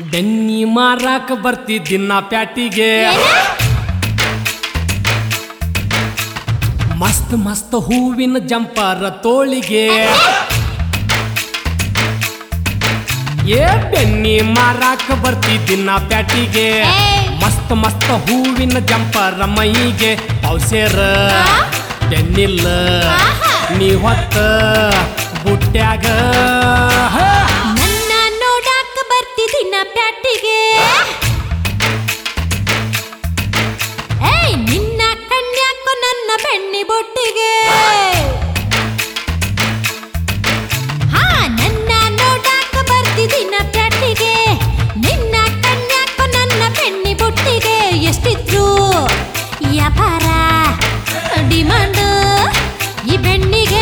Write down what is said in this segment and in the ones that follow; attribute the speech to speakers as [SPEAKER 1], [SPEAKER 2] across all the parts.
[SPEAKER 1] ಬೆನ್ನಿ ಮಾರಾಕ ಬರ್ತಿದ್ದಿನ್ನ ಪ್ಯಾಟಿಗೆ ಮಸ್ತ್ ಮಸ್ತ್ ಹೂವಿನ ಜಂಪರ ತೋಳಿಗೆ ಏ ಬೆನ್ನಿ ಮಾರಾಕ ಬರ್ತಿದ್ದಿನ್ನ ಪ್ಯಾಟಿಗೆ
[SPEAKER 2] ಏಯ್!
[SPEAKER 1] ಮಸ್ತ್ ಮಸ್ತ್ ಹೂವಿನ ಜಂಪರ ಮೈಗೆ ಪೌಸೇರ ಬೆನ್ನಿಲ್ಲ
[SPEAKER 2] ಆಹಾ!
[SPEAKER 1] ನೀ ಹೊತ್ತ ಬುಟ್ಟ್ಯಾಗ ಹಾ.
[SPEAKER 2] ನನ್ನ ನೋಡಾಕ ಬರ್ತಿದ್ದೀನ ಪ್ಯಾಟಿಗೆ ಏಯ್ ನಿನ್ನ ಕಣ್ಯಾಕೋ ನನ್ನ ಬೆಣ್ಣಿ ಬೊಟ್ಟಿಗೆ ಹಾ ನನ್ನ ನೋಡಾಕ ಬರ್ತಿದ್ದೀನ ಪ್ಯಾಟಿಗೆ ನಿನ್ನ ಕಣ್ಯಾಕೋ ನನ್ನ ಬೆಣ್ಣಿ ಬೊಟ್ಟಿಗೆ ಎಷ್ಟಿದ್ರು ವ್ಯಾಪಾರ ಡಿಮಾಂಡ್ ಈ ಬೆಣ್ಣಿಗೆ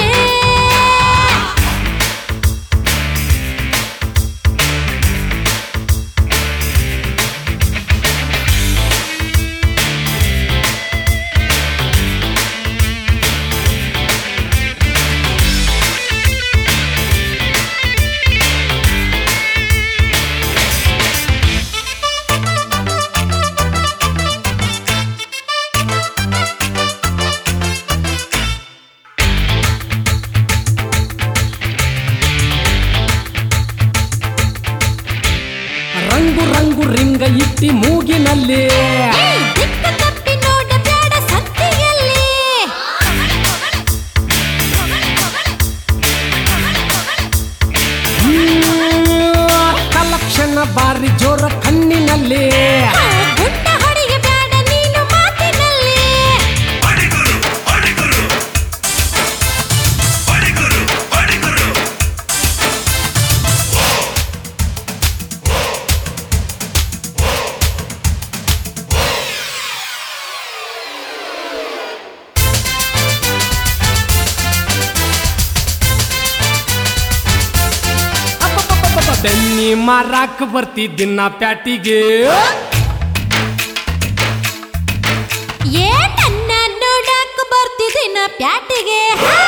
[SPEAKER 1] ರಂಗು ರಂಗು ರಿಂಗ ಇಟ್ಟಿ ಮೂಗಿನಲ್ಲಿ
[SPEAKER 2] ಏಯ್, ದಿಕ್ಕು ತಪ್ಪಿ ನೋಡಬ್ಯಾಡ ಸಂತಿಯಲ್ಲಿ.
[SPEAKER 1] ಕಲಕ್ಷಣ ಬಾರಿ ಜೋರ ಕಣ್ಣಿನಲ್ಲಿ
[SPEAKER 2] ಆ, ಗುಂಡ ಹೊಡೆಯಬ್ಯಾಡ ನೀನು ಮಾತಿನಲ್ಲಿ.
[SPEAKER 1] ಅಬ್ಬಬ್ಬಬ್ಬಬ್ಬ, ಬೆನ್ನಿ ಮಾರಾಕ ಬರ್ತಿದ್ದಿನ್ನ ಪ್ಯಾಟಿಗೆ
[SPEAKER 2] ಏ ನನ್ನ ನೋಡಾಕ ಬರ್ತಿದ್ದೀನ ಪ್ಯಾಟಿಗೆ ಹಾ.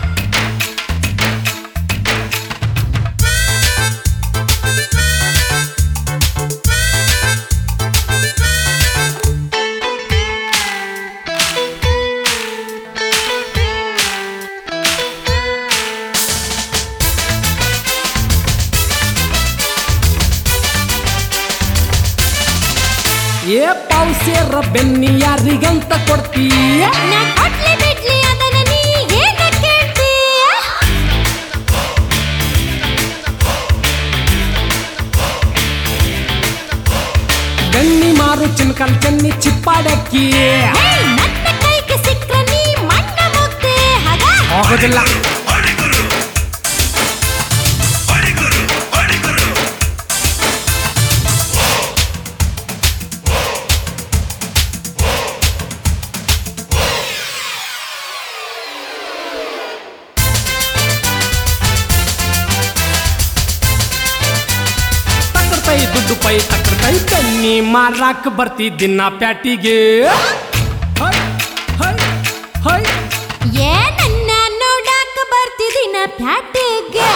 [SPEAKER 1] ಏ ಪೌಸೇರ ಬೆನ್ನಿ ಯಾರಿಗಂತ ಕೊಡ್ತೀ
[SPEAKER 2] ನಾ ಕೊಡ್ಲಿ ಬಿಡ್ಲಿ ಅದನ್ನ ನೀ ಏನ ಕೇಳ್ತೀಯ
[SPEAKER 1] ಬೆನ್ನಿ ಮಾರು ಚಿನ್ಕಲ್ ಚೆನ್ನಿ ಚಿಪ್ಪಾಡಕ್ಕಿ
[SPEAKER 2] ಏಯ್, ನನ್ನ ಕೈಗೆ ಸಿಕ್ರ ನೀ ಮಣ್ಣ ಮುಗ್ದೆ ಹಾಗ
[SPEAKER 1] ಹೋಗೋದಿಲ್ಲ ತಕ್ಕಡ್ತೈ ದುಡ್ಡು ಪೈ ತಕ್ಕಡ್ತೈ ಬೆನ್ನಿ ಮಾರಾಕ ಬರ್ತಿದ್ದಿನ್ನ ಪ್ಯಾಟಿಗೆ ಹೈ ಹೈ ಹೈ
[SPEAKER 2] ಏ ನನ್ನ ನೋಡಾಕ ಬರ್ತಿದ್ದೀನ ಪ್ಯಾಟಿಗೆ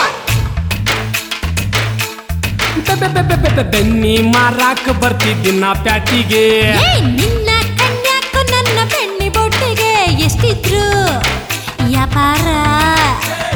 [SPEAKER 1] ಬೆ- ಬೆ- ಬೆ- ಬೆ- ಬೆ- ಬೆ- ಬೆನ್ನಿ ಮಾರಾಕ ಬರ್ತಿದ್ದಿನ್ನ ಪ್ಯಾಟಿಗೆ
[SPEAKER 2] ಏ ನಿನ್ನ ಕನ್ಯಾಕು ನನ್ನ ಬೆಣ್ಣಿ ಬೊಟ್ಟಿಗೆ ಎಷ್ಟಿದ್ರು ವ್ಯಾಪಾರ